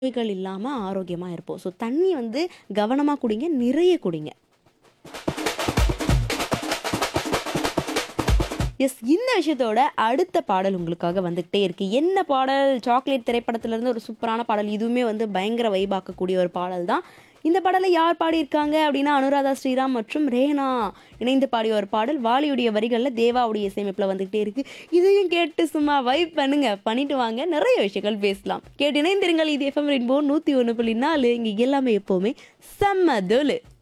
நோய்கள் இல்லாம ஆரோக்கியமா இருப்போம். ஸோ தண்ணி வந்து கவனமா குடிங்க. நிறைய குடிங்க. எஸ். இந்த விஷயத்தோட அடுத்த பாடல் உங்களுக்காக வந்துகிட்டே இருக்கு. என்ன பாடல்? சாக்லேட் திரைப்படத்திலிருந்து ஒரு சூப்பரான பாடல். இதுவுமே வந்து பயங்கர வைப் ஆக்கக்கூடிய ஒரு பாடல் தான். இந்த பாடலை யார் பாடியிருக்காங்க அப்படின்னா, அனுராதா ஸ்ரீராம் மற்றும் ரேஹனா இணைந்து பாடிய ஒரு பாடல். வாலியுடைய வரிகள்ல தேவாவுடைய இசையமைப்புல வந்துகிட்டே இருக்கு. இதையும் கேட்டு சும்மா வைப் பண்ணுங்க. பண்ணிட்டு வாங்க. நிறைய விஷயங்கள் பேசலாம். கேட்டு இணைந்திருங்கள். இது எஃப்எம் ரெயின்போ 101.4 இங்க எல்லாமே எப்பவுமே செம்ம தூளு.